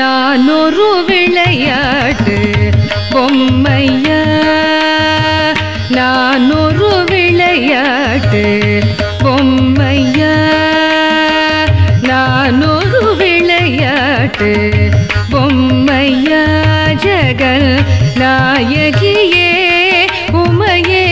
நான் ஒரு விளையாட்டு பொம்மையா நான் ஒரு விளையாட்டு பொம்மையா நான் ஒரு விளையாட்டு பொம்மையா ஜெகன் நாயகியே உமையே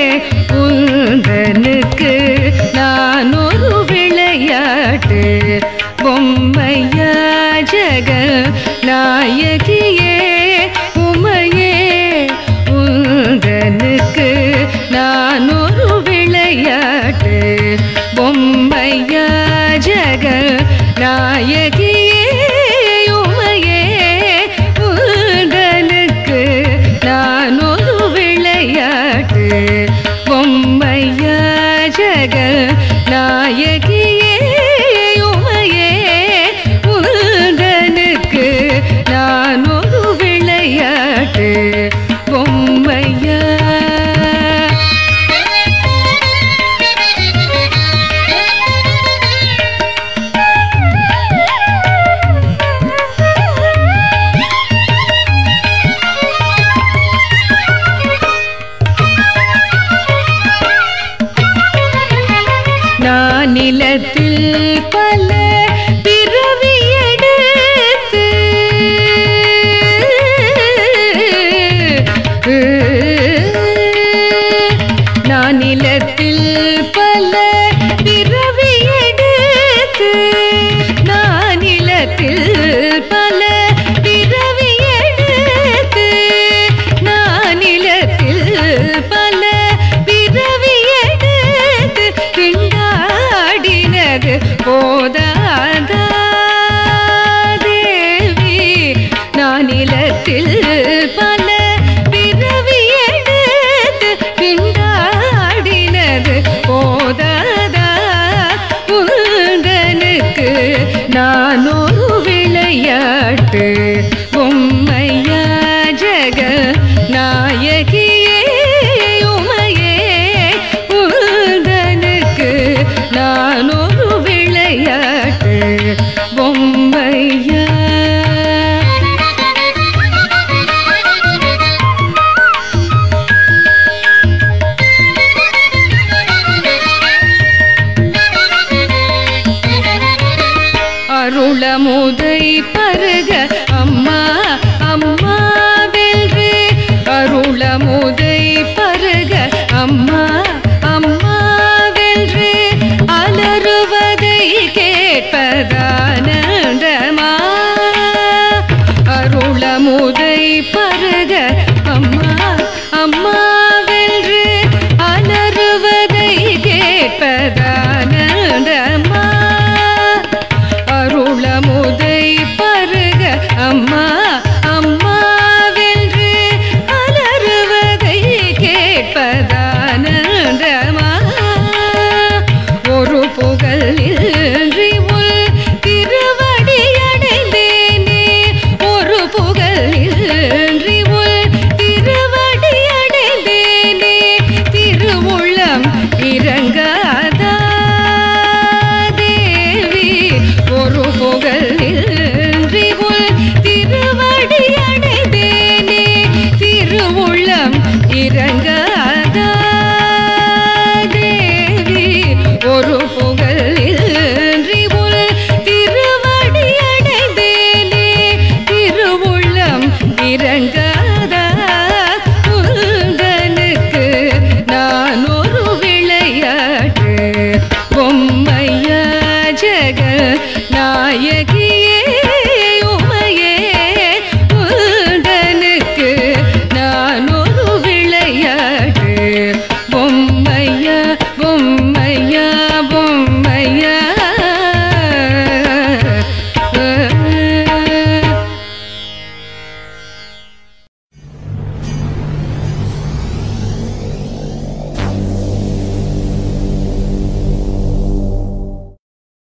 உந்தனுக்கு நான் ஒரு விளையாட்டு பொம்மையா ஜெகன் நாயகியே உமையே உந்தனுக்கு நான் ஒரு விளையாட்டு பொம்மையா ஜெகன் நாயகியே உமையே உந்தனுக்கு நான் ஒரு விளையாட்டு பொம்மையா ஜெகன் நாயகியே உமையே உந்தனுக்கு நான் ஒரு விளையாட்டு பொம்மையா நான் நிலத்தில் பல பிறவி எடுத்து நான் நிலத்தில் பல பிறவி எடுத்து நான் நிலத்தில் பல பிறவி எடுத்து நான் நிலத்தில் பல பிறவி எடுத்து திண்டாடினது போதாதா தேவி நான் நிலத்தில் பல பிறவி எடுத்து திண்டாடினது போதாதா உந்தனுக்கு நான் ஒரு விளையாட்டு பொம்மையா ஜெக நாயகியே உமையே உந்தனுக்கு நான் ஒரு விளையாட்டு பொம்மையா அருளமுதை பருக அம்